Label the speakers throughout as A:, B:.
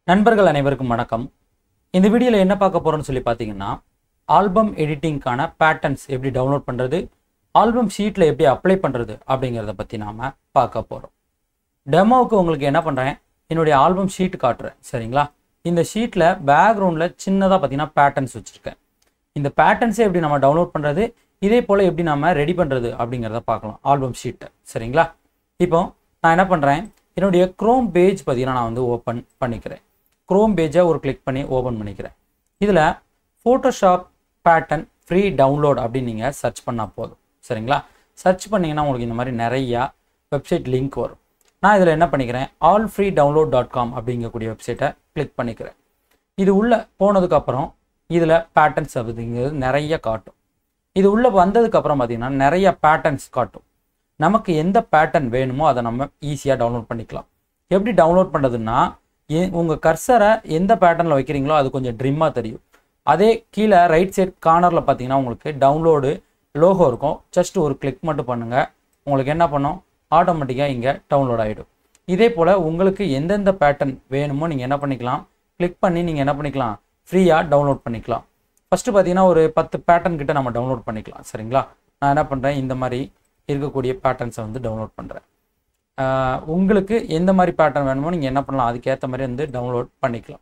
A: நண்பர்கள் அனைவருக்கும் வணக்கம் இந்த வீடியோவில் என்ன பார்க்க போறோம்னு சொல்லி பார்த்தீங்கன்னா ஆல்பம் எடிட்டிங்க்கான பேட்டர்ன்ஸ் எப்படி டவுன்லோட் பண்ணுறது ஆல்பம் ஷீட்டில் எப்படி அப்ளை பண்ணுறது அப்படிங்கிறத பற்றி நாம் பார்க்க போகிறோம் டெமோவுக்கு உங்களுக்கு என்ன பண்ணுறேன் என்னுடைய ஆல்பம் ஷீட் காட்டுறேன் சரிங்களா இந்த ஷீட்டில் பேக்ரவுண்டில் சின்னதாக பார்த்தீங்கன்னா பேட்டர்ன்ஸ் வச்சுருக்கேன் இந்த பேட்டர்ன்ஸை எப்படி நம்ம டவுன்லோட் பண்ணுறது இதே போல் எப்படி நம்ம ரெடி பண்ணுறது அப்படிங்கிறத பார்க்கலாம் ஆல்பம் ஷீட்டை சரிங்களா இப்போ நான் என்ன பண்ணுறேன் என்னுடைய க்ரோம் பேஜ் பார்த்தீங்கன்னா நான் வந்து ஓப்பன் பண்ணிக்கிறேன் க்ரோம் பேஜை ஒரு கிளிக் பண்ணி ஓப்பன் பண்ணிக்கிறேன் இதில் ஃபோட்டோஷாப் பேட்டர்ன் ஃப்ரீ டவுன்லோட் அப்படின்னு நீங்கள் சர்ச் பண்ணால் போதும் சரிங்களா சர்ச் பண்ணிங்கன்னா உங்களுக்கு இந்த மாதிரி நிறையா வெப்சைட் லிங்க் வரும் நான் இதில் என்ன பண்ணிக்கிறேன் all free download dot com அப்படிங்கக்கூடிய வெப்சைட்டை கிளிக் பண்ணிக்கிறேன் இது உள்ளே போனதுக்கப்புறம் இதில் பேட்டர்ன்ஸ் அப்படிங்கிறது நிறைய காட்டும் இது உள்ளே வந்ததுக்கப்புறம் பார்த்தீங்கன்னா நிறைய பேட்டர்ன்ஸ் காட்டும் நமக்கு எந்த பேட்டர்ன் வேணுமோ அதை நம்ம ஈஸியாக டவுன்லோட் பண்ணிக்கலாம் எப்படி டவுன்லோட் பண்ணுறதுன்னா உங்கள் கர்சரை எந்த பேட்டர்னில் வைக்கிறீங்களோ அது கொஞ்சம் ட்ரிம்மாக தெரியும் அதே கீழே ரைட் சைட் கார்னரில் பார்த்தீங்கன்னா உங்களுக்கு டவுன்லோடு லோகோ இருக்கும் ஜஸ்ட் ஒரு கிளிக் மட்டும் பண்ணுங்கள் உங்களுக்கு என்ன பண்ணும் ஆட்டோமேட்டிக்காக இங்கே டவுன்லோட் ஆகிடும் இதே போல் உங்களுக்கு எந்தெந்த பேட்டர்ன் வேணுமோ நீங்கள் என்ன பண்ணிக்கலாம் கிளிக் பண்ணி நீங்கள் என்ன பண்ணிக்கலாம் ஃப்ரீயாக டவுன்லோட் பண்ணிக்கலாம் ஃபஸ்ட்டு பார்த்தீங்கன்னா ஒரு பத்து பேட்டர்ன் கிட்ட நம்ம டவுன்லோட் பண்ணிக்கலாம் சரிங்களா நான் என்ன பண்ணுறேன் இந்த மாதிரி இருக்கக்கூடிய பேட்டர்ன்ஸை வந்து டவுன்லோட் பண்ணுறேன் உங்களுக்கு எந்த மாதிரி பேட்டர்ன் வேணுமோ நீங்கள் என்ன பண்ணலாம் அதுக்கேற்ற மாதிரி வந்து டவுன்லோட் பண்ணிக்கலாம்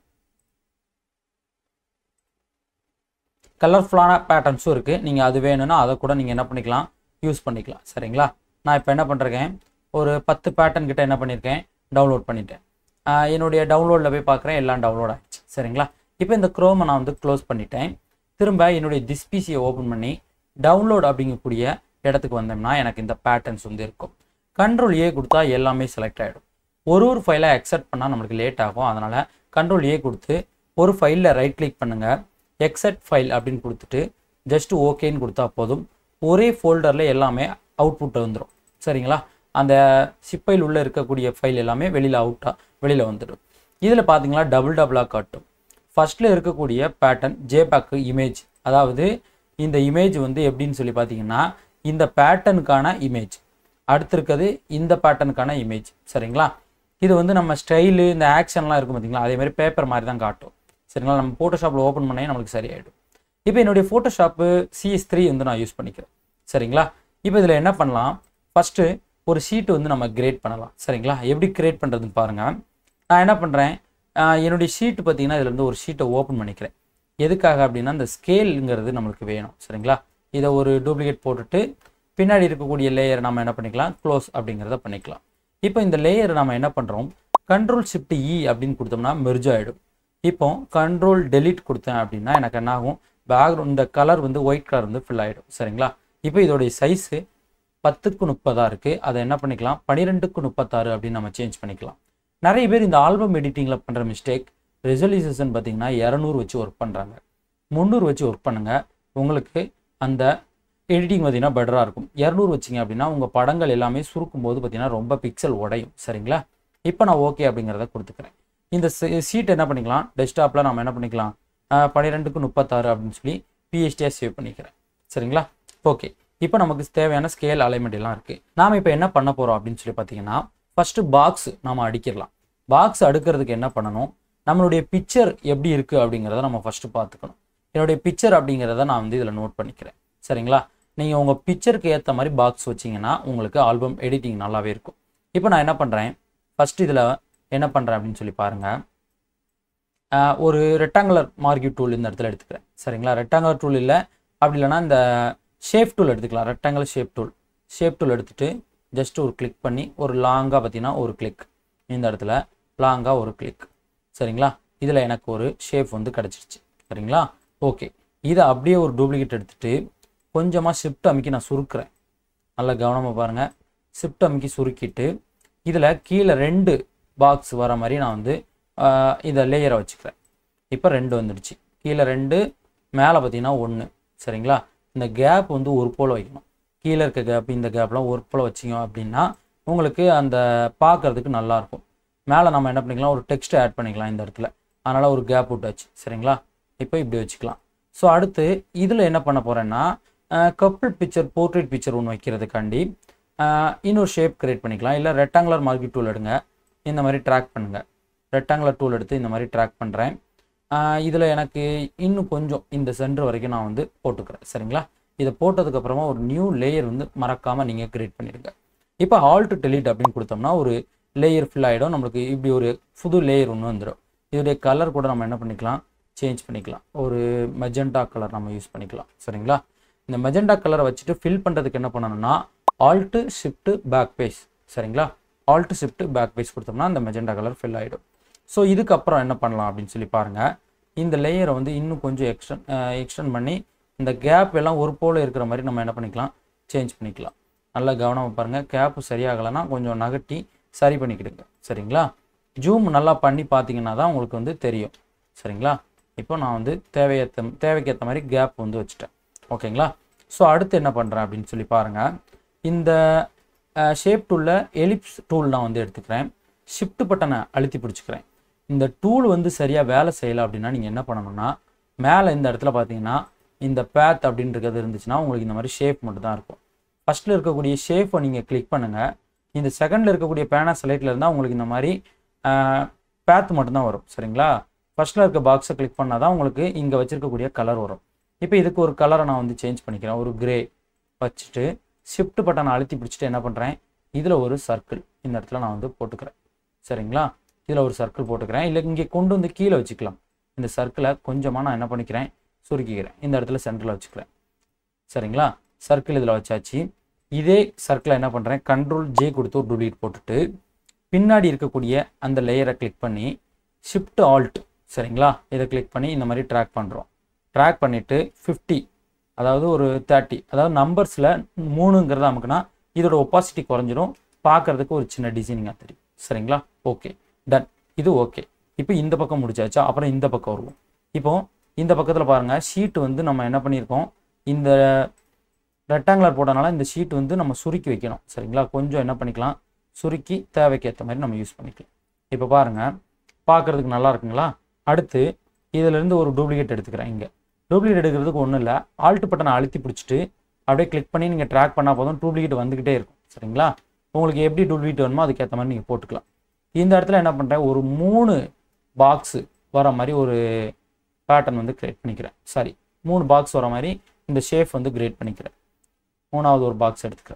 A: கலர்ஃபுல்லான பேட்டர்ன்ஸும் இருக்குது நீங்கள் அது வேணும்னா அதை கூட நீங்கள் என்ன பண்ணிக்கலாம் யூஸ் பண்ணிக்கலாம் சரிங்களா நான் இப்போ என்ன பண்ணுறேன் ஒரு பத்து பேட்டர்ன் கிட்ட என்ன பண்ணியிருக்கேன் டவுன்லோட் பண்ணிட்டேன் என்னுடைய டவுன்லோடில் போய் பார்க்குறேன் எல்லாம் டவுன்லோட் ஆகிடுச்சு சரிங்களா இப்போ இந்த க்ரோமை நான் வந்து க்ளோஸ் பண்ணிட்டேன் திரும்ப என்னுடைய டிஸ்பிசியை ஓப்பன் பண்ணி டவுன்லோட் அப்படிங்கக்கூடிய இடத்துக்கு வந்தோம்னா எனக்கு இந்த பேட்டர்ன்ஸ் வந்து இருக்கும் கண்ட்ரோல் ஏ கொடுத்தா எல்லாமே செலக்ட் ஆகிடும் ஒரு ஒரு ஃபைலை அக்செப்ட் பண்ணால் நம்மளுக்கு லேட் ஆகும் அதனால் கண்ட்ரோல் ஏ கொடுத்து ஒரு ஃபைலில் ரைட் கிளிக் பண்ணுங்கள் எக்ஸெப்ட் ஃபைல் அப்படின்னு கொடுத்துட்டு ஜஸ்ட் ஓகேன்னு கொடுத்தா போதும் ஒரே ஃபோல்டரில் எல்லாமே அவுட்புட் வந்துடும் சரிங்களா அந்த சிப்பையில் உள்ளே இருக்கக்கூடிய ஃபைல் எல்லாமே வெளியில் அவுட்டாக வெளியில் வந்துடும் இதில் பார்த்தீங்களா டபுள் டபுளாக காட்டும் ஃபஸ்ட்டில் இருக்கக்கூடிய பேட்டர்ன் ஜேபேக்கு இமேஜ் அதாவது இந்த இமேஜ் வந்து எப்படின்னு சொல்லி பார்த்தீங்கன்னா இந்த பேட்டர்னுக்கான இமேஜ் அடுத்து இருக்கிறது இந்த பேட்டர்னுக்கான இமேஜ் சரிங்களா இது வந்து நம்ம ஸ்டைலு இந்த ஆக்ஷன்லாம் இருக்கும் பார்த்தீங்களா அதே மாதிரி பேப்பர் மாதிரி தான் காட்டும் சரிங்களா நம்ம ஃபோட்டோஷாப்பில் ஓப்பன் பண்ணே நம்மளுக்கு சரியாயிடும் இப்போ என்னுடைய ஃபோட்டோஷாப்பு சிஎஸ் த்ரீ வந்து நான் யூஸ் பண்ணிக்கிறேன் சரிங்களா இப்போ இதில் என்ன பண்ணலாம் ஃபஸ்ட்டு ஒரு ஷீட் வந்து நம்ம கிரியேட் பண்ணலாம் சரிங்களா எப்படி கிரியேட் பண்ணுறதுன்னு பாருங்கள் நான் என்ன பண்ணுறேன் என்னுடைய ஷீட்டு பார்த்தீங்கன்னா இதில் இருந்து ஒரு ஷீட்டை ஓப்பன் பண்ணிக்கிறேன் எதுக்காக அப்படின்னா இந்த ஸ்கேலுங்கிறது நம்மளுக்கு வேணும் சரிங்களா இதை ஒரு டூப்ளிகேட் போட்டுட்டு பின்னாடி இருக்கக்கூடிய லேயர் நம்ம என்ன பண்ணிக்கலாம் க்ளோஸ் அப்படிங்கிறத பண்ணிக்கலாம் இப்போ இந்த லேயர் நம்ம என்ன பண்ணுறோம் கண்ட்ரோல் ஷிஃப்ட் இ அப்படின்னு கொடுத்தோம்னா மெர்ஜ் ஆகிடும் இப்போ கண்ட்ரோல் டெலிட் கொடுத்தேன் அப்படின்னா எனக்கு என்ன ஆகும் பேக்ரவுண்ட் இந்த கலர் வந்து ஒயிட் கலர் வந்து ஃபில் ஆகிடும் சரிங்களா இப்போ இதோடைய சைஸு பத்துக்கு முப்பதாக இருக்குது அதை என்ன பண்ணிக்கலாம் பன்னிரெண்டுக்கு முப்பத்தாறு அப்படின்னு நம்ம சேஞ்ச் பண்ணிக்கலாம் நிறைய பேர் இந்த ஆல்பம் எடிட்டிங்கில் பண்ணுற மிஸ்டேக் ரெசல்யூஷன் பார்த்தீங்கன்னா இரநூறு வச்சு ஒர்க் பண்ணுறாங்க முந்நூறு வச்சு ஒர்க் பண்ணுங்கள் உங்களுக்கு அந்த எடிட்டிங் பார்த்தீங்கன்னா பெட்டராக இருக்கும் இரநூறு வச்சிங்க அப்படின்னா உங்கள் படங்கள் எல்லாமே சுருக்கும் போது பார்த்தீங்கன்னா ரொம்ப பிக்சல் உடையும் சரிங்களா இப்போ நான் ஓகே அப்படிங்கிறத கொடுத்துக்கிறேன் இந்த சீட் என்ன பண்ணிக்கலாம் டெஸ்க்டாப்பில் நம்ம என்ன பண்ணிக்கலாம் பன்னிரெண்டுக்கு முப்பத்தாறு அப்படின்னு சொல்லி பிஹெச்டியாக சேவ் பண்ணிக்கிறேன் சரிங்களா ஓகே இப்போ நமக்கு தேவையான ஸ்கேல் அலைன்மெண்ட் எல்லாம் இருக்குது நாம் இப்போ என்ன பண்ண போகிறோம் அப்படின்னு சொல்லி பார்த்தீங்கன்னா ஃபஸ்ட்டு பாக்ஸ் நாம் அடிக்கிடலாம் பாக்ஸ் அடுக்கிறதுக்கு என்ன பண்ணணும் நம்மளுடைய பிக்சர் எப்படி இருக்குது அப்படிங்கிறத நம்ம ஃபஸ்ட்டு பார்த்துக்கணும் என்னுடைய பிக்சர் அப்படிங்கிறத நான் வந்து இதில் நோட் பண்ணிக்கிறேன் சரிங்களா நீங்கள் உங்கள் பிக்சருக்கு ஏற்ற மாதிரி பாக்ஸ் வச்சிங்கன்னா உங்களுக்கு ஆல்பம் எடிட்டிங் நல்லாவே இருக்கும் இப்போ நான் என்ன பண்ணுறேன் ஃபஸ்ட்டு இதில் என்ன பண்ணுறேன் அப்படின்னு சொல்லி பாருங்கள் ஒரு ரெக்டாங்குலர் மார்க்யூ டூல் இந்த இடத்துல எடுத்துக்கிறேன் சரிங்களா ரெக்டாங்குலர் டூல் இல்லை அப்படி இல்லைனா இந்த ஷேப் டூல் எடுத்துக்கலாம் rectangular shape tool shape tool எடுத்துகிட்டு ஜஸ்ட் ஒரு கிளிக் பண்ணி ஒரு லாங்காக பார்த்தீங்கன்னா ஒரு கிளிக் இந்த இடத்துல லாங்காக ஒரு கிளிக் சரிங்களா இதில் எனக்கு ஒரு ஷேப் வந்து கிடச்சிருச்சு சரிங்களா ஓகே இதை அப்படியே ஒரு டூப்ளிகேட் எடுத்துகிட்டு கொஞ்சமாக ஷிஃப்ட் அமைக்கி நான் சுருக்கிறேன் நல்லா கவனமாக பாருங்கள் ஷிஃப்ட் அமைக்கி சுருக்கிட்டு இதில் கீழே ரெண்டு பாக்ஸ் வர மாதிரி நான் வந்து இதை லேயரை வச்சுக்கிறேன் இப்போ ரெண்டு வந்துடுச்சு கீழே ரெண்டு மேலே பார்த்தீங்கன்னா ஒன்று சரிங்களா இந்த கேப் வந்து ஒரு போல் வைக்கணும் கீழே இருக்க கேப் இந்த கேப்லாம் ஒரு போல் வச்சிங்க அப்படின்னா உங்களுக்கு அந்த பார்க்குறதுக்கு நல்லாயிருக்கும் மேலே நம்ம என்ன பண்ணிக்கலாம் ஒரு டெக்ஸ்ட் ஆட் பண்ணிக்கலாம் இந்த இடத்துல அதனால் ஒரு கேப் விட்டாச்சு சரிங்களா இப்போ இப்படி வச்சுக்கலாம் ஸோ அடுத்து இதில் என்ன பண்ண போகிறேன்னா கப்பிள் பிக்சர் போர்ட்ரேட் பிக்சர் ஒன்று வைக்கிறதுக்காண்டி இன்னொரு ஷேப் க்ரியேட் பண்ணிக்கலாம் இல்லை ரெக்டாங்குலர் மார்க்கெட் டூல் எடுங்க இந்த மாதிரி ட்ராக் பண்ணுங்கள் ரெக்டாங்குலர் டூல் எடுத்து இந்த மாதிரி ட்ராக் பண்ணுறேன் இதில் எனக்கு இன்னும் கொஞ்சம் இந்த சென்டர் வரைக்கும் நான் வந்து போட்டுக்கிறேன் சரிங்களா இதை போட்டதுக்கப்புறமா ஒரு நியூ லேயர் வந்து மறக்காமல் நீங்கள் கிரியேட் பண்ணிடுங்க இப்போ ஆல்ட் டெலீட் அப்படின்னு கொடுத்தோம்னா ஒரு லேயர் ஃபில் ஆகிடும் நம்மளுக்கு இப்படி ஒரு புது லேயர் ஒன்று வந்துடும் இதோடைய கலர் கூட நம்ம என்ன பண்ணிக்கலாம் சேஞ்ச் பண்ணிக்கலாம் ஒரு மெஜெண்டா கலர் நம்ம யூஸ் பண்ணிக்கலாம் சரிங்களா இந்த மெஜெண்டா கலரை வச்சுட்டு ஃபில் பண்ணுறதுக்கு என்ன பண்ணணும்னா ஆல்ட்டு ஷிஃப்ட்டு பேக் பேஸ் சரிங்களா ஆல்ட்டு ஷிஃப்ட்டு பேக் பேஸ் கொடுத்தோம்னா அந்த மெஜெண்டா கலர் ஃபில் ஆகிடும் ஸோ இதுக்கப்புறம் என்ன பண்ணலாம் அப்படின்னு சொல்லி பாருங்கள் இந்த லேயரை வந்து இன்னும் கொஞ்சம் எக்ஸ்டன் எக்ஸ்டெண்ட் பண்ணி இந்த கேப் எல்லாம் ஒரு போல் இருக்கிற மாதிரி நம்ம என்ன பண்ணிக்கலாம் சேஞ்ச் பண்ணிக்கலாம் நல்லா கவனமாக பாருங்கள் கேப்பு சரியாகலைன்னா கொஞ்சம் நகட்டி சரி பண்ணிக்கிடுங்க சரிங்களா ஜூம் நல்லா பண்ணி பார்த்தீங்கன்னா தான் உங்களுக்கு வந்து தெரியும் சரிங்களா இப்போ நான் வந்து தேவையேற்ற தேவைக்கேற்ற மாதிரி கேப் வந்து வச்சுட்டேன் ஓகேங்களா ஸோ அடுத்து என்ன பண்ணுறேன் அப்படின்னு சொல்லி பாருங்கள் இந்த ஷேப் டூலில் எலிப்ஸ் டூல் நான் வந்து எடுத்துக்கிறேன் ஷிஃப்ட் பட்டனை அழுத்தி பிடிச்சிக்கிறேன் இந்த டூல் வந்து சரியாக வேலை செய்யலை அப்படின்னா நீங்கள் என்ன பண்ணணும்னா மேலே இந்த இடத்துல பார்த்தீங்கன்னா இந்த பேத் அப்படின்றது இருந்துச்சுன்னா உங்களுக்கு இந்த மாதிரி ஷேப் மட்டும் தான் இருக்கும் ஃபஸ்ட்டில் இருக்கக்கூடிய ஷேப்பை நீங்கள் கிளிக் பண்ணுங்கள் இந்த செகண்டில் இருக்கக்கூடிய பேனா செலக்டில் இருந்தால் உங்களுக்கு இந்த மாதிரி பேத் மட்டும்தான் வரும் சரிங்களா ஃபஸ்ட்டில் இருக்க பாக்ஸை கிளிக் பண்ணால் தான் உங்களுக்கு இங்கே வச்சுருக்கக்கூடிய கலர் வரும் இப்போ இதுக்கு ஒரு கலரை நான் வந்து சேஞ்ச் பண்ணிக்கிறேன் ஒரு கிரே வச்சுட்டு ஷிஃப்ட் பட்டனை அழுத்தி பிடிச்சிட்டு என்ன பண்ணுறேன் இதில் ஒரு சர்க்கிள் இந்த இடத்துல நான் வந்து போட்டுக்கிறேன் சரிங்களா இதில் ஒரு சர்க்கிள் போட்டுக்கிறேன் இல்லை இங்கே கொண்டு வந்து கீழே வச்சுக்கலாம் இந்த சர்க்கிளை கொஞ்சமாக நான் என்ன பண்ணிக்கிறேன் சுருக்கிக்கிறேன் இந்த இடத்துல சென்டரில் வச்சுக்கிறேன் சரிங்களா சர்க்கிள் இதில் வச்சாச்சு இதே சர்க்கிளை என்ன பண்ணுறேன் கண்ட்ரோல் ஜே கொடுத்து ஒரு டூலீட் போட்டுட்டு பின்னாடி இருக்கக்கூடிய அந்த லேயரை கிளிக் பண்ணி ஷிஃப்ட் ஆல்ட் சரிங்களா இதை கிளிக் பண்ணி இந்த மாதிரி ட்ராக் பண்ணுறோம் ட்ராக் பண்ணிவிட்டு ஃபிஃப்டி அதாவது ஒரு தேர்ட்டி அதாவது நம்பர்ஸில் மூணுங்கிறத நமக்குன்னா இதோட ஒப்பாசிட்டி குறைஞ்சிரும் பார்க்கறதுக்கு ஒரு சின்ன டிசைனிங்காக தெரியும் சரிங்களா ஓகே டன் இது ஓகே இப்போ இந்த பக்கம் முடிச்சாச்சா அப்புறம் இந்த பக்கம் வருவோம் இப்போ இந்த பக்கத்தில் பாருங்கள் ஷீட் வந்து நம்ம என்ன பண்ணியிருக்கோம் இந்த ரெக்டாங்குலர் போட்டனால இந்த ஷீட் வந்து நம்ம சுருக்கி வைக்கணும் சரிங்களா கொஞ்சம் என்ன பண்ணிக்கலாம் சுருக்கி தேவைக்கு ஏற்ற மாதிரி நம்ம யூஸ் பண்ணிக்கலாம் இப்போ பாருங்கள் பார்க்குறதுக்கு நல்லா இருக்குங்களா அடுத்து இதிலேருந்து ஒரு டூப்ளிகேட் எடுத்துக்கிறேன் இங்கே டூப்ளிகேட் எடுக்கிறதுக்கு ஒன்றும் இல்லை ஆல்ட் பட்டனை அழுத்தி பிடிச்சிட்டு அப்படியே கிளிக் பண்ணி நீங்கள் ட்ராக் பண்ணால் போதும் டூப்ளிகேட் வந்துக்கிட்டே இருக்கும் சரிங்களா உங்களுக்கு எப்படி டூப்ளிகேட் வேணுமோ அதுக்கேற்ற மாதிரி நீங்கள் போட்டுக்கலாம் இந்த இடத்துல என்ன பண்ணுறேன் ஒரு மூணு பாக்ஸு வர மாதிரி ஒரு பேட்டர்ன் வந்து கிரியேட் பண்ணிக்கிறேன் சாரி மூணு பாக்ஸ் வர மாதிரி இந்த ஷேப் வந்து கிரியேட் பண்ணிக்கிறேன் மூணாவது ஒரு பாக்ஸ் எடுத்துக்கிறேன்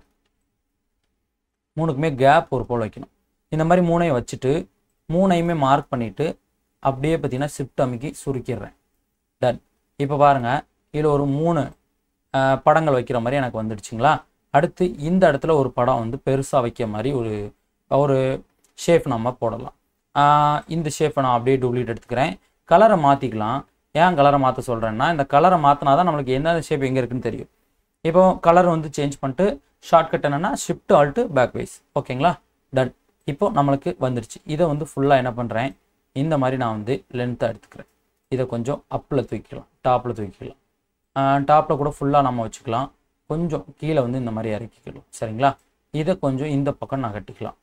A: மூணுக்குமே கேப் ஒரு போல் வைக்கணும் இந்த மாதிரி மூணையும் வச்சுட்டு மூணையுமே மார்க் பண்ணிவிட்டு அப்படியே பார்த்தீங்கன்னா ஷிஃப்ட் அமைக்கி சுருக்கிடுறேன் டன் இப்போ பாருங்கள் இதில் ஒரு மூணு அஹ், படங்கள் வைக்கிற மாதிரி எனக்கு வந்துடுச்சுங்களா அடுத்து இந்த இடத்துல ஒரு படம் வந்து பெருசாக வைக்க மாதிரி ஒரு ஒரு ஷேப் நம்ம போடலாம் ஆஹ், இந்த ஷேப்பை நான் அப்படியே டூப்ளிகேட் எடுத்துக்கிறேன் கலரை மாற்றிக்கலாம் ஏன் கலரை மாற்ற சொல்கிறேன்னா இந்த கலரை மாற்றினா தான் நம்மளுக்கு என்ன ஷேப் எங்கே இருக்குன்னு தெரியும் இப்போ கலர் வந்து சேஞ்ச் பண்ணிட்டு ஷார்ட்கட் என்னன்னா ஷிஃப்ட் ஆல்ட்டு பேக் வைஸ் ஓகேங்களா டன் இப்போ நம்மளுக்கு வந்துடுச்சு இதை வந்து ஃபுல்லாக என்ன பண்ணுறேன் இந்த மாதிரி நான் வந்து லென்த்தாக எடுத்துக்கிறேன் இதை கொஞ்சம் அப்பில் தூக்கிக்கலாம் டாப்பில் தூக்கிக்கலாம் டாப்பில் கூட ஃபுல்லாக நம்ம வச்சுக்கலாம் கொஞ்சம் கீழே வந்து இந்த மாதிரி இறக்கிக்கலாம் சரிங்களா இதை கொஞ்சம் இந்த பக்கம் நகட்டிக்கலாம்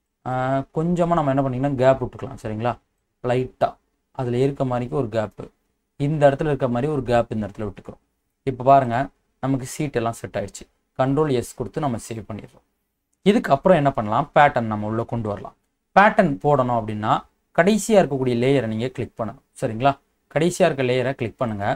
A: கொஞ்சமாக நம்ம என்ன பண்ணிக்கலாம் கேப் விட்டுக்கலாம் சரிங்களா லைட்டாக அதில் இருக்க மாதிரிக்கு ஒரு கேப்பு இந்த இடத்துல இருக்க மாதிரி ஒரு கேப் இந்த இடத்துல விட்டுக்கிறோம் இப்போ பாருங்கள் நமக்கு சீட் எல்லாம் செட் ஆயிடுச்சு கண்ட்ரோல் எஸ் கொடுத்து நம்ம சேவ் பண்ணிடுறோம் இதுக்கு அப்புறம் என்ன பண்ணலாம் பேட்டர்ன் நம்ம உள்ளே கொண்டு வரலாம் பேட்டர்ன் போடணும் அப்படின்னா கடைசியாக இருக்கக்கூடிய லேயரை நீங்கள் கிளிக் பண்ணணும் சரிங்களா கடைசியாக இருக்க லேயரை கிளிக் பண்ணுங்கள்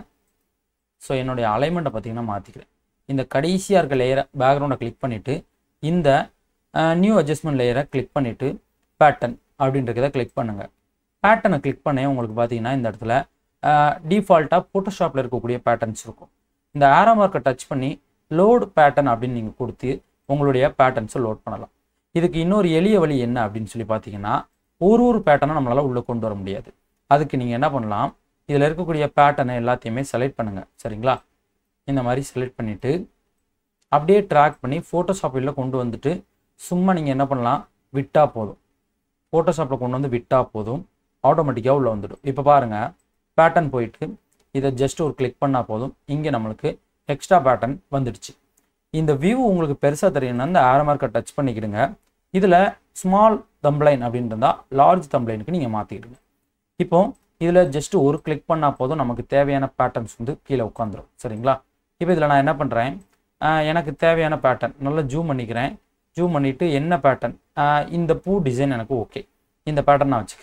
A: ஸோ என்னுடைய அலைன்மெண்ட்டை பார்த்தீங்கன்னா மாற்றிக்கிறேன் இந்த கடைசியாக இருக்க லேயரை பேக்ரவுண்டை கிளிக் பண்ணிவிட்டு இந்த நியூ அட்ஜஸ்ட்மெண்ட் லேயரை கிளிக் பண்ணிவிட்டு பேட்டர்ன் அப்படின்றத கிளிக் பண்ணுங்கள் பேட்டர்னை கிளிக் பண்ணே உங்களுக்கு பார்த்தீங்கன்னா இந்த இடத்துல டிஃபால்ட்டாக ஃபோட்டோஷாப்பில் இருக்கக்கூடிய பேட்டர்ன்ஸ் இருக்கும் இந்த ஆரோ மார்க்கை டச் பண்ணி லோட் பேட்டர்ன் அப்படின்னு நீங்கள் கொடுத்து உங்களுடைய பேட்டர்ன்ஸை லோட் பண்ணலாம் இதுக்கு இன்னொரு எளிய வழி என்ன அப்படின்னு சொல்லி பார்த்தீங்கன்னா ஒரு ஒரு பேட்டர்னை நம்மளால் உள்ளே கொண்டு வர முடியாது அதுக்கு நீங்கள் என்ன பண்ணலாம் இதில் இருக்கக்கூடிய பேட்டர்னை எல்லாத்தையுமே செலக்ட் பண்ணுங்கள் சரிங்களா இந்த மாதிரி செலக்ட் பண்ணிவிட்டு அப்படியே ட்ராக் பண்ணி ஃபோட்டோஷாப்பில் கொண்டு வந்துட்டு சும்மா நீங்கள் என்ன பண்ணலாம் விட்டா போதும் ஃபோட்டோஷாப்பில் கொண்டு வந்து விட்டா போதும் ஆட்டோமேட்டிக்காக உள்ளே வந்துடும் இப்போ பாருங்கள் பேட்டர்ன் போயிட்டு இதை ஜஸ்ட் ஒரு கிளிக் பண்ணால் போதும் இங்கே நம்மளுக்கு எக்ஸ்ட்ரா பேட்டர்ன் வந்துடுச்சு இந்த வியூ உங்களுக்கு பெருசாக தெரியணும்னா இந்த ஆரோ மார்க்கை டச் பண்ணிக்கிடுங்க இதில் ஸ்மால் தம்ப்ளைன் அப்படின்னு இருந்தால் லார்ஜ் தம்ப்ளைனுக்கு நீங்கள் மாற்றிக்கிடுங்க இப்போ இதில் ஜஸ்ட் ஒரு கிளிக் பண்ணால் போதும் நமக்கு தேவையான பேட்டர்ன்ஸ் வந்து கீழே உட்காந்துரும் சரிங்களா இப்போ இதில் நான் என்ன பண்ணுறேன் எனக்கு தேவையான பேட்டர்ன் நல்லா ஜூம் பண்ணிக்கிறேன் ஜூம் பண்ணிவிட்டு என்ன பேட்டர்ன் இந்த பூ டிசைன் எனக்கு ஓகே இந்த பேட்டர்ன் நான் வச்சுக்கிறேன்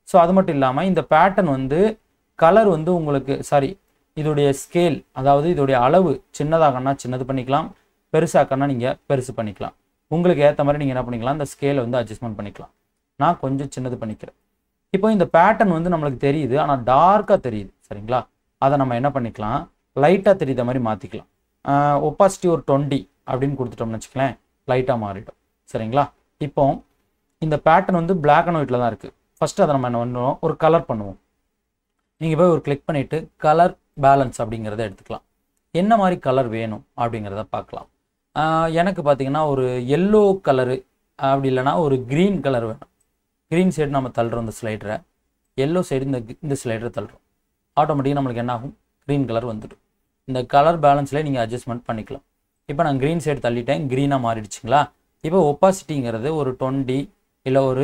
A: ஸோ அது மட்டும் இல்லாமல் இந்த பேட்டர்ன் வந்து கலர் வந்து உங்களுக்கு சாரி இதோடைய ஸ்கேல் அதாவது இதோடைய அளவு சின்னதாகனா சின்னது பண்ணிக்கலாம் பெருசாக்கன்னா நீங்கள் பெருசு பண்ணிக்கலாம் உங்களுக்கு ஏற்ற மாதிரி நீங்கள் என்ன பண்ணிக்கலாம் இந்த ஸ்கேலை வந்து அட்ஜஸ்ட்மெண்ட் பண்ணிக்கலாம் நான் கொஞ்சம் சின்னது பண்ணிக்கிறேன் இப்போ இந்த பேட்டர்ன் வந்து நம்மளுக்கு தெரியுது ஆனால் டார்க்காக தெரியுது சரிங்களா அதை நம்ம என்ன பண்ணிக்கலாம் லைட்டாக தெரியுத மாதிரி மாற்றிக்கலாம் ஒப்பாசிட்டி ஒரு டுவெண்ட்டி அப்படின்னு கொடுத்துட்டோம்னு வச்சுக்கலாம் லைட்டாக மாறிடும் சரிங்களா இப்போ இந்த பேட்டர்ன் வந்து Black அண்ட் ஒயிட்டில் தான் இருக்குது ஃபஸ்ட்டு அதை நம்ம என்ன பண்ணுவோம் ஒரு கலர் பண்ணுவோம் நீங்கள் போய் ஒரு கிளிக் பண்ணிவிட்டு கலர் பேலன்ஸ் அப்படிங்கிறத எடுத்துக்கலாம் என்ன மாதிரி கலர் வேணும் அப்படிங்கிறத பார்க்கலாம் ஆஹ் எனக்கு பார்த்தீங்கன்னா ஒரு எல்லோ கலரு அப்படி இல்லைன்னா ஒரு க்ரீன் கலர் வேணும் க்ரீன் சைடு நம்ம தள்ளுறோம் இந்த ஸ்லைடரை எல்லோ சைடு இந்த இந்த ஸ்லைடரை தள்ளுறோம் ஆட்டோமேட்டிக்காக நம்மளுக்கு என்ன ஆகும் க்ரீன் கலர் வந்துடும் இந்த கலர் பேலன்ஸில் நீங்கள் அட்ஜஸ்ட்மெண்ட் பண்ணிக்கலாம் இப்போ நான் க்ரீன் சைடு தள்ளிட்டேன் க்ரீனாக மாறிடுச்சுங்களா இப்போ ஒப்பாசிட்டிங்கிறது ஒரு டுவெண்ட்டி இல்லை ஒரு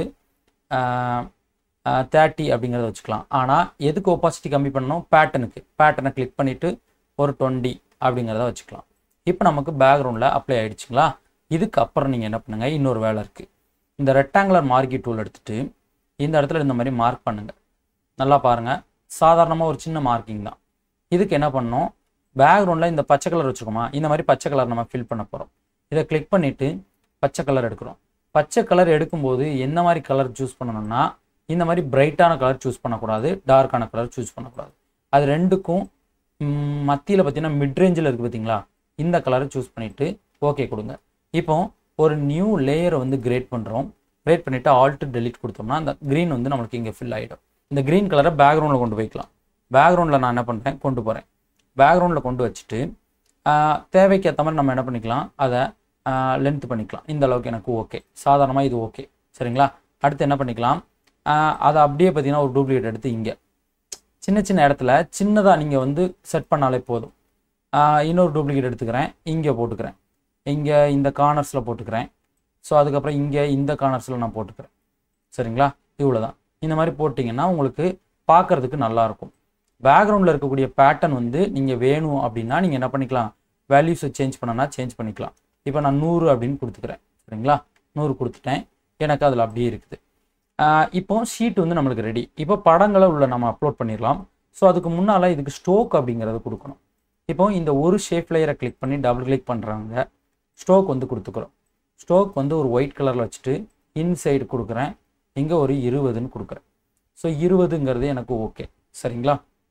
A: தேர்ட்டி அப்படிங்கிறத வச்சுக்கலாம் ஆனால் எதுக்கு ஒப்பாசிட்டி கம்மி பண்ணணும் பேட்டர்னுக்கு பேட்டர்னை கிளிக் பண்ணிவிட்டு ஒரு டுவெண்ட்டி அப்படிங்கிறத வச்சுக்கலாம் இப்போ நமக்கு பேக்ரவுண்டில் அப்ளை ஆயிடுச்சுங்களா இதுக்கு அப்புறம் நீங்கள் என்ன பண்ணுங்கள் இன்னொரு வேலை இருக்குது இந்த ரெக்டாங்குலர் மார்க்கி டூல் எடுத்துட்டு இந்த இடத்துல இந்த மாதிரி மார்க் பண்ணுங்கள் நல்லா பாருங்கள் சாதாரணமாக ஒரு சின்ன மார்க்கிங் தான் இதுக்கு என்ன பண்ணணும் பேக்ரவுண்டில் இந்த பச்சை கலர் வச்சுருக்கோமா இந்த மாதிரி பச்சை கலர் நம்ம ஃபில் பண்ண போகிறோம் இதை கிளிக் பண்ணிவிட்டு பச்சை கலர் எடுக்கிறோம் பச்சை கலர் எடுக்கும்போது எந்த மாதிரி கலர் சூஸ் பண்ணணும்னா இந்த மாதிரி பிரைட்டான கலர் சூஸ் பண்ணக்கூடாது டார்க்கான கலர் சூஸ் பண்ணக்கூடாது அது ரெண்டுக்கும் மத்தியில் பார்த்தீங்கன்னா மிட் ரேஞ்சில் இருக்குது பார்த்தீங்களா இந்த கலரை சூஸ் பண்ணிவிட்டு ஓகே கொடுங்க இப்போ ஒரு நியூ லேயரை வந்து கிரேட் பண்ணுறோம் கிரேட் பண்ணிவிட்டு ஆல்ட்டு டெலிட் கொடுத்தோம்னா அந்த க்ரீன் வந்து நம்மளுக்கு இங்கே ஃபில் ஆகிடும் இந்த க்ரீன் கலரை பேக்ரவுண்டில் கொண்டு போய்க்கலாம் பேக்ரவுண்டில் நான் என்ன பண்ணுறேன் கொண்டு போகிறேன் பேக்ரவுண்டில் கொண்டு வச்சுட்டு ஆஹ், தேவைக்கு ஏற்ற மாதிரி நம்ம என்ன பண்ணிக்கலாம் அதை லென்த் பண்ணிக்கலாம் இந்த அளவுக்கு எனக்கு ஓகே சாதாரணமாக இது ஓகே சரிங்களா அடுத்து என்ன பண்ணிக்கலாம் ஆஹ், அதை அப்படியே பார்த்தீங்கன்னா ஒரு டூப்ளிகேட் எடுத்து இங்கே சின்ன சின்ன இடத்துல சின்னதாக நீங்கள் வந்து செட் பண்ணாலே போதும் ஆஹ், இன்னொரு டூப்ளிகேட் எடுத்துக்கிறேன் இங்கே போட்டுக்கிறேன் இங்கே இந்த கார்னர்ஸில் போட்டுக்கிறேன் ஸோ அதுக்கப்புறம் இங்கே இந்த கார்னர்ஸில் நான் போட்டுக்கிறேன் சரிங்களா இவ்வளோ தான் இந்த மாதிரி போட்டிங்கன்னா உங்களுக்கு பார்க்கறதுக்கு நல்லாயிருக்கும் பேக்ரவுண்டில் இருக்கக்கூடிய பேட்டர்ன் வந்து நீங்கள் வேணும் அப்படின்னா நீங்கள் என்ன பண்ணிக்கலாம் வேல்யூஸை சேஞ்ச் பண்ணனா சேஞ்ச் பண்ணிக்கலாம் இப்போ நான் நூறு அப்படின்னு கொடுத்துக்கிறேன் சரிங்களா நூறு கொடுத்துட்டேன் எனக்கு அதில் அப்படியே இருக்குது ஆஹ் இப்போ ஷீட் வந்து நம்மளுக்கு ரெடி இப்போ படங்களை உள்ள நம்ம அப்லோட் பண்ணிடலாம் ஸோ அதுக்கு முன்னால் இதுக்கு ஸ்டோக் அப்படிங்கிறது கொடுக்கணும் இப்போ இந்த ஒரு ஷேப் லேயரை கிளிக் பண்ணி டபுள் கிளிக் பண்ணுறாங்க ஸ்டோக் வந்து கொடுத்துக்கிறோம் ஸ்டோக் வந்து ஒரு ஒயிட் கலரில் வச்சுட்டு இன்சைடு கொடுக்குறேன் இங்கே ஒரு இருபதுன்னு கொடுக்குறேன் ஸோ இருபதுங்கிறது எனக்கு ஓகே சரிங்களா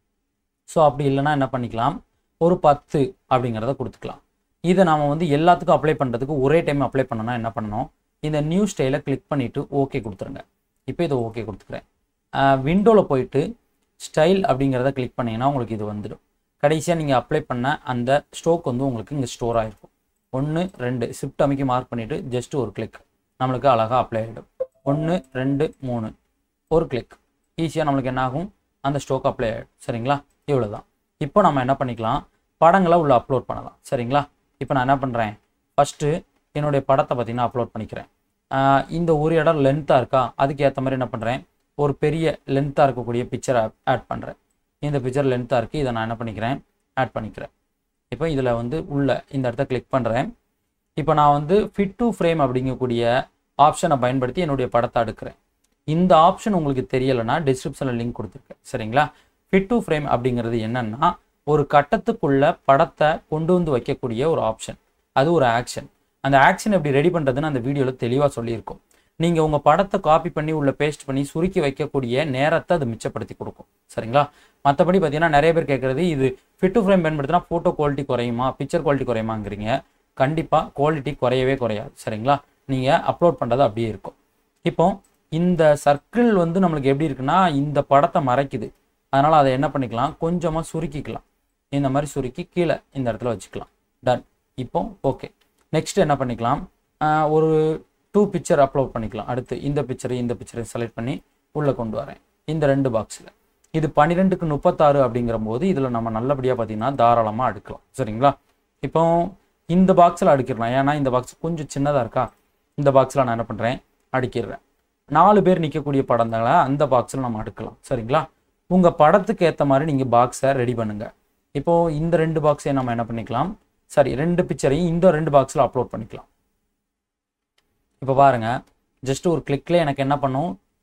A: ஸோ அப்படி இல்லைன்னா என்ன பண்ணிக்கலாம் ஒரு பத்து அப்படிங்கிறத கொடுத்துக்கலாம் இதை நாம் வந்து எல்லாத்துக்கும் அப்ளை பண்ணுறதுக்கு ஒரே டைம் அப்ளை பண்ணனா என்ன பண்ணணும் இந்த நியூ ஸ்டைலை கிளிக் பண்ணிவிட்டு ஓகே கொடுத்துருங்க இப்போ இதை ஓகே கொடுத்துக்கிறேன் விண்டோவில் போயிட்டு ஸ்டைல் அப்படிங்கிறத கிளிக் பண்ணிங்கன்னா உங்களுக்கு இது வந்துடும் கடைசியாக நீங்கள் அப்ளை பண்ண அந்த ஸ்டோக் வந்து உங்களுக்கு இங்கே ஸ்டோர் ஆகிருக்கும் ஒன்று ரெண்டு ஷிஃப்ட் அமைக்கி மார்க் பண்ணிவிட்டு ஜஸ்ட் ஒரு கிளிக் நம்மளுக்கு அழகாக அப்ளை ஆகிடும் ஒன்று ரெண்டு மூணு ஒரு கிளிக் ஈஸியாக நம்மளுக்கு என்ன ஆகும் அந்த ஸ்டோக் அப்ளை ஆகிடும் சரிங்களா இவ்வளோ தான் இப்போ நம்ம என்ன பண்ணிக்கலாம் படங்களை உள்ள அப்லோட் பண்ணலாம் சரிங்களா இப்போ நான் என்ன பண்ணுறேன் ஃபஸ்ட்டு என்னுடைய படத்தை பார்த்தீங்கன்னா அப்லோட் பண்ணிக்கிறேன் ஆஹ் இந்த ஒரு இடம் லென்த்தாக இருக்கா அதுக்கு ஏற்ற மாதிரி என்ன பண்ணுறேன் ஒரு பெரிய லென்த்தாக இருக்கக்கூடிய பிக்சரை ஆட் பண்ணுறேன் இந்த பிக்சர் லென்த்தாக இருக்குது இதை நான் என்ன பண்ணிக்கிறேன் ஆட் பண்ணிக்கிறேன் இப்போ இதில் வந்து உள்ள இந்த இடத்த கிளிக் பண்ணுறேன் இப்போ நான் வந்து ஃபிட் டு ஃப்ரேம் அப்படிங்கக்கூடிய ஆப்ஷனை பயன்படுத்தி என்னுடைய படத்தை எடுக்கிறேன் இந்த ஆப்ஷன் உங்களுக்கு தெரியலைன்னா டிஸ்கிரிப்ஷனில் லிங்க் கொடுத்துருக்கேன் சரிங்களா ஃபிட் டு ஃப்ரேம் அப்படிங்கிறது என்னன்னா ஒரு கட்டத்துக்குள்ள படத்தை கொண்டு வந்து வைக்கக்கூடிய ஒரு ஆப்ஷன் அது ஒரு ஆக்ஷன் அந்த ஆக்ஷன் எப்படி ரெடி பண்ணுறதுன்னு அந்த வீடியோவில் தெளிவாக சொல்லியிருக்கோம் நீங்கள் உங்கள் படத்தை காப்பி பண்ணி உள்ள பேஸ்ட் பண்ணி சுருக்கி வைக்கக்கூடிய நேரத்தை அது மிச்சப்படுத்தி கொடுக்கும் சரிங்களா மற்றபடி பார்த்தீங்கன்னா நிறைய பேர் கேட்குறது இது ஃபிட் டு ஃப்ரேம் பயன்படுத்தினா ஃபோட்டோ குவாலிட்டி குறையுமா பிக்சர் குவாலிட்டி குறையுமாங்கிறீங்க கண்டிப்பாக குவாலிட்டி குறையவே குறையாது சரிங்களா நீங்கள் அப்லோட் பண்ணுறது அப்படியே இருக்கும் இப்போ இந்த சர்க்கிள் வந்து நம்மளுக்கு எப்படி இருக்குன்னா இந்த படத்தை மறைக்குது அதனால் அதை என்ன பண்ணிக்கலாம் கொஞ்சமாக சுருக்கிக்கலாம் இந்த மாதிரி சுருக்கி கீழே இந்த இடத்துல வச்சுக்கலாம் டன் இப்போ ஓகே நெக்ஸ்ட் என்ன பண்ணிக்கலாம் ஆஹ் ஒரு டூ பிக்சர் அப்லோட் பண்ணிக்கலாம் அடுத்து இந்த பிக்சரை இந்த பிக்சரை செலக்ட் பண்ணி உள்ளே கொண்டு வரேன் இந்த ரெண்டு பாக்ஸில் இது பன்னிரெண்டுக்கு முப்பத்தாறு அப்படிங்கிற போது இதில் நம்ம நல்லபடியாக பார்த்தீங்கன்னா தாராளமாக அடுக்கலாம் சரிங்களா இப்போ இந்த பாக்ஸில் அடுக்கிடலாம் ஏன்னா இந்த பாக்ஸ் கொஞ்சம் சின்னதாக இருக்கா இந்த பாக்ஸில் நான் என்ன பண்ணுறேன் அடுக்கிடுறேன் நாலு பேர் நிற்கக்கூடிய படங்களை அந்த பாக்ஸில் நம்ம அடுக்கலாம் சரிங்களா உங்கள் படத்துக்கு ஏற்ற மாதிரி நீங்கள் பாக்ஸை ரெடி பண்ணுங்கள் இப்போது இந்த ரெண்டு பாக்ஸையும் நம்ம என்ன பண்ணிக்கலாம் சரி ரெண்டு பிக்சரையும் இந்த ரெண்டு பாக்ஸில் அப்லோட் பண்ணிக்கலாம் இப்போ பாருங்க ஜஸ்ட் ஒரு கிளிக்ல எனக்கு என்ன பண்ணும்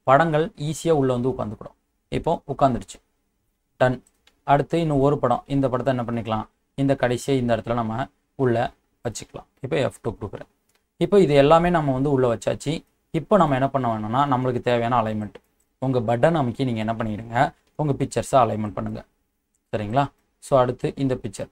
A: படங்கள் ஈஸியாக உள்ளே வந்து உட்காந்துக்கிடும் இப்போ உட்காந்துருச்சு டன் அடுத்து இன்னும் ஒரு படம் இந்த படத்தை என்ன பண்ணிக்கலாம் இந்த கடைசியை இந்த இடத்துல நம்ம உள்ளே வச்சுக்கலாம் இப்போ எஃப் டூ கொடுக்குறேன் இப்போ இது எல்லாமே நம்ம வந்து உள்ளே வச்சாச்சு இப்போ நம்ம என்ன பண்ண வேணும்னா நம்மளுக்கு தேவையான அலைன்மெண்ட் உங்கள் பட்டன் அமைக்கி நீங்கள் என்ன பண்ணிடுங்க உங்கள் பிக்சர்ஸை அலைன்மெண்ட் பண்ணுங்கள் சரிங்களா ஸோ அடுத்து இந்த பிக்சர்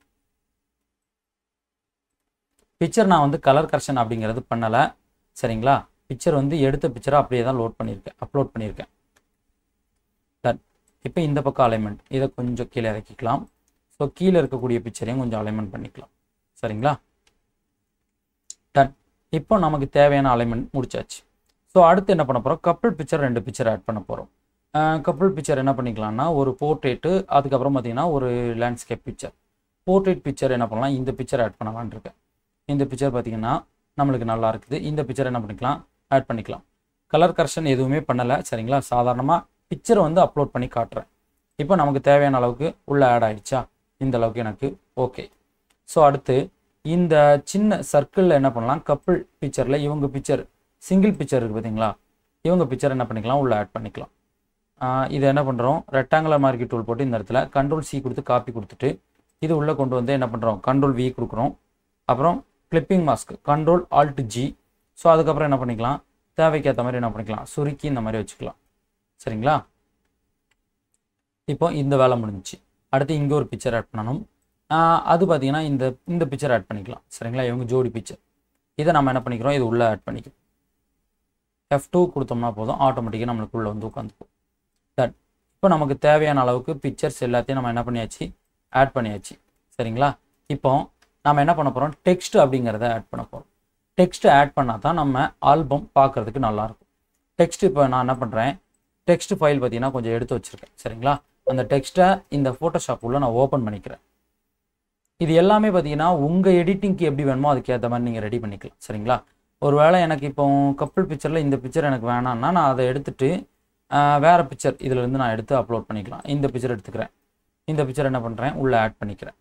A: பிக்சர் நான் வந்து கலர் கரெக்ஷன் அப்படிங்கிறது பண்ணலை சரிங்களா பிக்சர் வந்து எடுத்த பிக்சரை அப்படியே தான் லோட் பண்ணியிருக்கேன் அப்லோட் பண்ணியிருக்கேன் டன் இப்போ இந்த பக்கம் அலைன்மெண்ட் இதை கொஞ்சம் கீழே இறக்கிக்கலாம் ஸோ கீழே இருக்கக்கூடிய பிக்சரையும் கொஞ்சம் அலைன்மெண்ட் பண்ணிக்கலாம் சரிங்களா டன் இப்போ நமக்கு தேவையான அலைன்மெண்ட் முடிச்சாச்சு ஸோ அடுத்து என்ன பண்ண போகிறோம் கப்பிள் பிக்சர் ரெண்டு பிக்சர் ஆட் பண்ண போகிறோம் கப்பிள் பிக்சர் என்ன பண்ணிக்கலாம்னா ஒரு போர்ட்ரேட்டு அதுக்கப்புறம் பார்த்தீங்கன்னா ஒரு லேண்ட்ஸ்கேப் பிக்சர் போர்ட்ரேட் பிக்சர் என்ன பண்ணலாம் இந்த பிக்சர் ஆட் பண்ணலான்னு இருக்கேன் இந்த பிக்சர் பார்த்தீங்கன்னா நம்மளுக்கு நல்லா இருக்குது இந்த பிக்சர் என்ன பண்ணிக்கலாம் ஆட் பண்ணிக்கலாம் கலர் கரெக்ஷன் எதுவுமே பண்ணலை சரிங்களா சாதாரணமாக பிக்சரை வந்து அப்லோட் பண்ணி காட்டுறேன் இப்போ நமக்கு தேவையான அளவுக்கு உள்ளே ஆட் ஆயிடுச்சா இந்த அளவுக்கு எனக்கு ஓகே ஸோ அடுத்து இந்த சின்ன சர்க்கிளில் என்ன பண்ணலாம் கப்பிள் பிக்சரில் இவங்க பிக்சர் சிங்கிள் பிக்சர் இருக்குது பார்த்தீங்களா இவங்க பிக்சர் என்ன பண்ணிக்கலாம் உள்ளே ஆட் பண்ணிக்கலாம் ஆஹ் இதை என்ன பண்ணுறோம் ரெக்டாங்குலர் மார்க்கெட் டூல் போட்டு இந்த இடத்துல கண்ட்ரோல் சி கொடுத்து காப்பி கொடுத்துட்டு இது உள்ளே கொண்டு வந்து என்ன பண்ணுறோம் கண்ட்ரோல் வி கொடுக்குறோம் அப்புறம் clipping mask control alt G so அதுக்கப்புறம் என்ன பண்ணிக்கலாம் தேவைக்கு ஏற்ற மாதிரி என்ன பண்ணிக்கலாம் சுருக்கி இந்த மாதிரி வச்சுக்கலாம் சரிங்களா இப்போ இந்த வேலை முடிஞ்சுச்சு அடுத்து இங்கே ஒரு பிக்சர் ஆட் பண்ணணும் ஆஹ் அது பார்த்தீங்கன்னா இந்த இந்த பிக்சர் ஆட் பண்ணிக்கலாம் சரிங்களா இவங்க ஜோடி பிக்சர் இதை நம்ம என்ன பண்ணிக்கிறோம் இது உள்ளே ஆட் பண்ணிக்கிறோம் எஃப் டூ கொடுத்தோம்னா போதும் ஆட்டோமேட்டிக்காக நம்மளுக்கு உள்ளே வந்து உட்காந்துக்கும் தட் இப்போ நமக்கு தேவையான அளவுக்கு பிக்சர்ஸ் எல்லாத்தையும் நம்ம என்ன பண்ணியாச்சு ஆட் பண்ணியாச்சு சரிங்களா இப்போ நம்ம என்ன பண்ண போகிறோம் டெக்ஸ்ட் அப்படிங்கிறத ஆட் பண்ண போகிறோம் டெக்ஸ்ட் ஆட் பண்ணால் தான் நம்ம ஆல்பம் பார்க்குறதுக்கு நல்லாயிருக்கும் டெக்ஸ்ட் இப்போ நான் என்ன பண்ணுறேன் டெக்ஸ்ட் ஃபைல் பார்த்தீங்கன்னா கொஞ்சம் எடுத்து வச்சுருக்கேன் சரிங்களா அந்த டெக்ஸ்ட்டை இந்த ஃபோட்டோஷாப் உள்ள நான் ஓப்பன் பண்ணிக்கிறேன் இது எல்லாமே பார்த்தீங்கன்னா உங்கள் எடிட்டிங்க்கு எப்படி வேணுமோ அதுக்கேற்ற மாதிரி நீங்கள் ரெடி பண்ணிக்கலாம் சரிங்களா ஒருவேளை எனக்கு இப்போ கப்பிள் பிக்சரில் இந்த பிக்சர் எனக்கு வேணாம்னா நான் அதை எடுத்துட்டு ஆஹ், வேற பிக்சர் இதிலிருந்து நான் எடுத்து அப்லோட் பண்ணிக்கலாம் இந்த பிக்சர் எடுத்துக்கிறேன் இந்த பிக்சர் என்ன பண்ணுறேன் உள்ளே ஆட் பண்ணிக்கிறேன்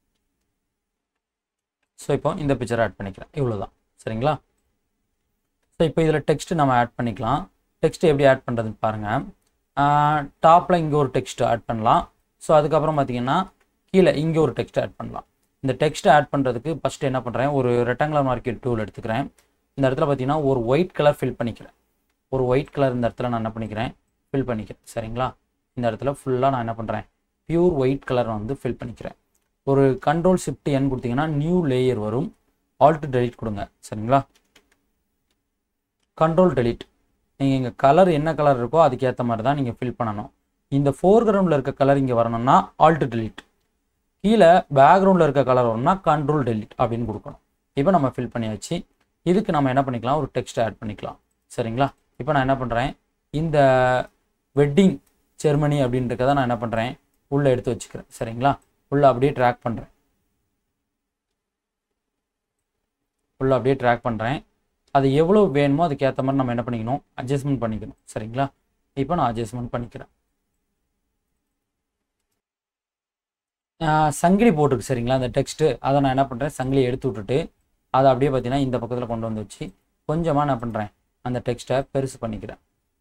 A: ஸோ இப்போ இந்த பிக்சர் ஆட் பண்ணிக்கிறேன் இவ்வளோதான் சரிங்களா ஸோ இப்போ இதில் டெக்ஸ்ட் நம்ம ஆட் பண்ணிக்கலாம் டெக்ஸ்ட் எப்படி ஆட் பண்ணுறதுன்னு பாருங்கள் டாப்பில் இங்கே ஒரு டெக்ஸ்ட் ஆட் பண்ணலாம் ஸோ அதுக்கப்புறம் பார்த்தீங்கன்னா கீழே இங்கே ஒரு டெக்ஸ்ட் ஆட் பண்ணலாம் இந்த டெக்ஸ்ட் ஆட் பண்ணுறதுக்கு ஃபஸ்ட்டு என்ன பண்ணுறேன் ஒரு ரெக்டாங்குலர் மார்க்கெட் டூல் எடுத்துக்கிறேன் இந்த இடத்துல பார்த்தீங்கன்னா ஒரு ஒயிட் கலர் ஃபில் பண்ணிக்கிறேன் ஒரு ஒயிட் கலர் இந்த இடத்துல நான் என்ன பண்ணிக்கிறேன் ஃபில் பண்ணிக்கிறேன் சரிங்களா இந்த இடத்துல ஃபுல்லாக நான் என்ன பண்ணுறேன் பியூர் ஒயிட் கலர் வந்து ஃபில் பண்ணிக்கிறேன் ஒரு கண்ட்ரோல் ஷிஃப்ட் என் கொடுத்தீங்கன்னா நியூ லேயர் வரும் ஆல்ட் டெலிட் கொடுங்க சரிங்களா கண்ட்ரோல் டெலிட் நீங்கள் இங்கே கலர் என்ன கலர் இருக்கோ அதுக்கேற்ற மாதிரி தான் நீங்கள் ஃபில் பண்ணணும் இந்த ஃபோர்கிரவுண்டில் இருக்க கலர் இங்கே வரணும்னா ஆல்ட் டெலிட் கீழே பேக்ரவுண்டில் இருக்க கலர் வரணும்னா கண்ட்ரோல் டெலிட் அப்படின்னு கொடுக்கணும் இப்போ நம்ம ஃபில் பண்ணியாச்சு இதுக்கு நம்ம என்ன பண்ணிக்கலாம் ஒரு டெக்ஸ்ட் ஆட் பண்ணிக்கலாம் சரிங்களா இப்போ நான் என்ன பண்ணுறேன் இந்த வெட்டிங் செர்மனி அப்படின்றத நான் என்ன பண்ணுறேன் உள்ளே எடுத்து வச்சுக்கிறேன் சரிங்களா உள்ளே அப்படியே ட்ராக் பண்ணுறேன் உள்ளே அப்படியே ட்ராக் பண்ணுறேன் அது எவ்வளோ வேணுமோ அதுக்கு ஏற்ற மாதிரி நம்ம என்ன பண்ணிக்கணும் அட்ஜஸ்ட்மெண்ட் பண்ணிக்கணும் சரிங்களா இப்போ நான் அட்ஜஸ்ட்மெண்ட் பண்ணிக்கிறேன் ஆஹ் சங்கிலி போட்டிருக்கு சரிங்களா அந்த டெக்ஸ்ட்டு அதை நான் என்ன பண்ணுறேன் சங்கிலி எடுத்து விட்டுட்டு அதை அப்படியே பார்த்தீங்கன்னா இந்த பக்கத்தில் கொண்டு வந்து வச்சு கொஞ்சமாக என்ன பண்ணுறேன் அந்த டெக்ஸ்ட்டை பெருசு பண்ணிக்கிறேன்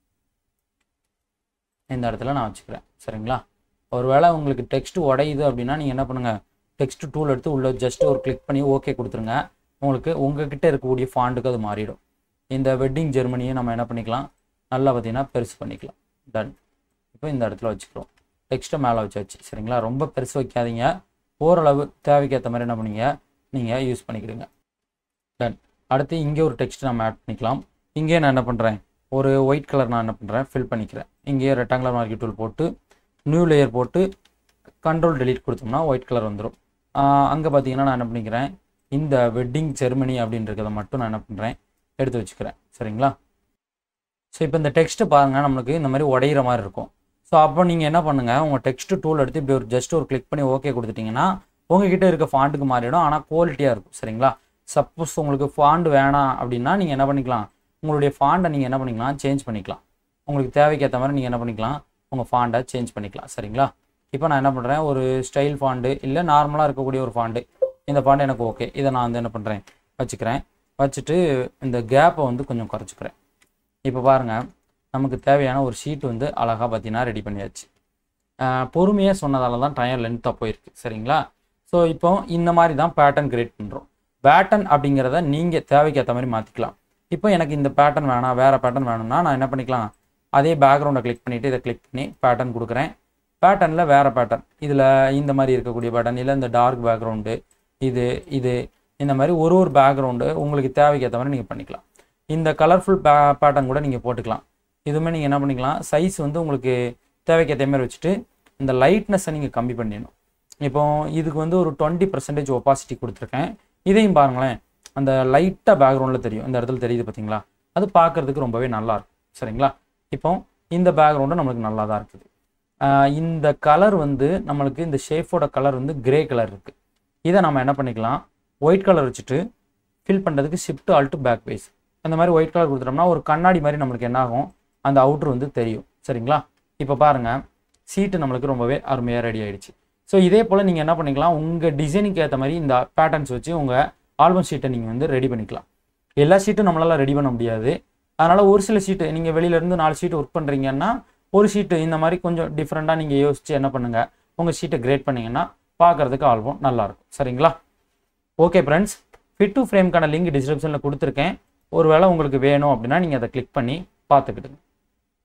A: இந்த இடத்துல நான் வச்சுக்கிறேன் சரிங்களா ஒருவேளை உங்களுக்கு டெக்ஸ்ட் உடையுது அப்படின்னா நீங்கள் என்ன பண்ணுங்கள் டெக்ஸ்ட் டூல் எடுத்து உள்ள ஜஸ்ட் ஒரு கிளிக் பண்ணி ஓகே கொடுத்துருங்க உங்களுக்கு உங்ககிட்ட இருக்கக்கூடிய ஃபாண்டுக்கு அது மாறிடும் இந்த வெட்டிங் ஜெர்மனியை நம்ம என்ன பண்ணிக்கலாம் நல்லா பார்த்தீங்கன்னா பெருசு பண்ணிக்கலாம் டன் இப்போ இந்த இடத்துல வச்சுக்கிறோம் டெக்ஸ்ட்டை மேலே வச்சாச்சு சரிங்களா ரொம்ப பெருசு வைக்காதீங்க ஓரளவு தேவைக்கேற்ற மாதிரி என்ன பண்ணீங்க நீங்கள் யூஸ் பண்ணிக்கிடுங்க டன் அடுத்து இங்கே ஒரு டெக்ஸ்ட் நம்ம ஆட் பண்ணிக்கலாம் இங்கே நான் என்ன பண்ணுறேன் ஒரு ஒயிட் கலர் நான் என்ன பண்ணுறேன் ஃபில் பண்ணிக்கிறேன் இங்கேயே ரெக்டாங்குலர் மார்க்கெட் டூல் போட்டு நியூ லேயர் போட்டு கண்ட்ரோல் டெலீட் கொடுத்தோம்னா ஒயிட் கலர் வந்துடும் அங்கே பார்த்தீங்கன்னா நான் என்ன பண்ணிக்கிறேன் இந்த வெட்டிங் செர்மனி அப்படின்றத மட்டும் நான் என்ன பண்ணுறேன் எடுத்து வச்சுக்கிறேன் சரிங்களா ஸோ இப்போ இந்த டெக்ஸ்ட்டு பாருங்கள் நம்மளுக்கு இந்த மாதிரி உடையிற மாதிரி இருக்கும் ஸோ அப்போ நீங்கள் என்ன பண்ணுங்கள் உங்கள் டெக்ஸ்ட் டூல் எடுத்து இப்படி ஒரு ஜஸ்ட் ஒரு கிளிக் பண்ணி ஓகே கொடுத்துட்டிங்கன்னா உங்ககிட்ட இருக்க ஃபாண்ட்டுக்கு மாறிடும் ஆனால் குவாலிட்டியாக இருக்கும் சரிங்களா சப்போஸ் உங்களுக்கு ஃபாண்ட் வேணாம் அப்படின்னா நீங்கள் என்ன பண்ணிக்கலாம் உங்களுடைய ஃபாண்டை நீங்கள் என்ன பண்ணிக்கலாம் சேஞ்ச் பண்ணிக்கலாம் உங்களுக்கு தேவைக்கேற்ற மாதிரி நீங்கள் என்ன பண்ணிக்கலாம் உங்கள் ஃபாண்டை சேஞ்ச் பண்ணிக்கலாம் சரிங்களா இப்போ நான் என்ன பண்ணுறேன் ஒரு ஸ்டைல் ஃபாண்டு இல்லை நார்மலாக இருக்கக்கூடிய ஒரு ஃபாண்டு இந்த ஃபாண்ட் எனக்கு ஓகே இதை நான் வந்து என்ன பண்ணுறேன் வச்சுக்கிறேன் வச்சுட்டு இந்த கேப்பை வந்து கொஞ்சம் குறைச்சிக்கிறேன் இப்போ பாருங்கள் நமக்கு தேவையான ஒரு ஷீட் வந்து அழகாக பார்த்தீங்கன்னா ரெடி பண்ணியாச்சு பொறுமையாக சொன்னதால தான் டைம் லென்த்தாக போயிருக்கு சரிங்களா ஸோ இப்போ இந்த மாதிரி தான் பேட்டர்ன் கிரியேட் பண்ணுறோம் பேட்டர்ன் அப்படிங்கிறத நீங்கள் தேவைக்கு ஏற்ற மாதிரி மாற்றிக்கலாம் இப்போ எனக்கு இந்த பேட்டர்ன் வேணாம் வேறு பேட்டர்ன் வேணும்னா நான் என்ன பண்ணிக்கலாம் அதே பேக்ரவுண்டை கிளிக் பண்ணிவிட்டு இதை கிளிக் பண்ணி பேட்டர்ன் கொடுக்குறேன் பேட்டர்னில் வேறு பேட்டர்ன் இதில் இந்த மாதிரி இருக்கக்கூடிய பேட்டர்ன் இல்லை இந்த டார்க் பேக்ரவுண்டு இது இது இந்த மாதிரி ஒரு ஒரு பேக்ரவுண்டு உங்களுக்கு தேவைக்கு ஏற்ற மாதிரி நீங்கள் பண்ணிக்கலாம் இந்த கலர்ஃபுல் பே பேட்டர்ன் கூட நீங்கள் போட்டுக்கலாம் இதுவுமே நீங்கள் என்ன பண்ணிக்கலாம் சைஸ் வந்து உங்களுக்கு தேவைக்கு ஏற்ற மாதிரி வச்சுட்டு இந்த லைட்னஸை நீங்கள் கம்மி பண்ணிடணும் இப்போ இதுக்கு வந்து ஒரு டுவெண்ட்டி பர்சன்டேஜ் ஒப்பாசிட்டி கொடுத்துருக்கேன் இதையும் பாருங்களேன் அந்த லைட்டாக பேக்ரவுண்டில் தெரியும் இந்த இடத்துல தெரியுது பார்த்தீங்களா அது பார்க்குறதுக்கு ரொம்பவே நல்லா இருக்கும் சரிங்களா இப்போ இந்த பேக்ரவுண்டும் நம்மளுக்கு நல்லா தான் இருக்குது ஆஹ் இந்த கலர் வந்து நம்மளுக்கு இந்த ஷேஃபோட கலர் வந்து கிரே கலர் இருக்குது இதை நம்ம என்ன பண்ணிக்கலாம் ஒயிட் கலர் வச்சுட்டு ஃபில் பண்ணுறதுக்கு ஷிஃப்ட் ஆல்ட்டு பேக் பேஸ் அந்த மாதிரி ஒயிட் கலர் கொடுத்துட்டோம்னா ஒரு கண்ணாடி மாதிரி நம்மளுக்கு என்ன ஆகும் அந்த அவுட்ரு வந்து தெரியும் சரிங்களா இப்போ பாருங்கள் சீட்டு நம்மளுக்கு ரொம்பவே அருமையாக ரெடி ஆயிடுச்சு ஸோ இதே போல் நீங்கள் என்ன பண்ணிக்கலாம் உங்கள் டிசைனுக்கு ஏற்ற மாதிரி இந்த பேட்டர்ன்ஸ் வச்சு உங்கள் ஆல்பம் ஷீட்டை நீங்கள் வந்து ரெடி பண்ணிக்கலாம் எல்லா ஷீட்டும் நம்மளால் ரெடி பண்ண முடியாது அதனால் ஒரு சில ஷீட்டு நீங்கள் வெளியிலேருந்து நாலு ஷீட் ஒர்க் பண்ணுறீங்கன்னா ஒரு ஷீட்டு இந்த மாதிரி கொஞ்சம் டிஃப்ரெண்ட்டாக நீங்கள் யோசிச்சு என்ன பண்ணுங்கள் உங்கள் ஷீட்டை கிரேட் பண்ணீங்கன்னா பார்க்குறதுக்கு ஆல்பம் நல்லாயிருக்கும் சரிங்களா ஓகே ஃப்ரெண்ட்ஸ் ஃபிட் டு ஃப்ரேம்க்கான லிங்க் டிஸ்கிரிப்ஷனில் கொடுத்துருக்கேன் ஒருவேளை உங்களுக்கு வேணும் அப்படின்னா நீங்கள் அதை கிளிக் பண்ணி பார்த்துக்கிடுங்க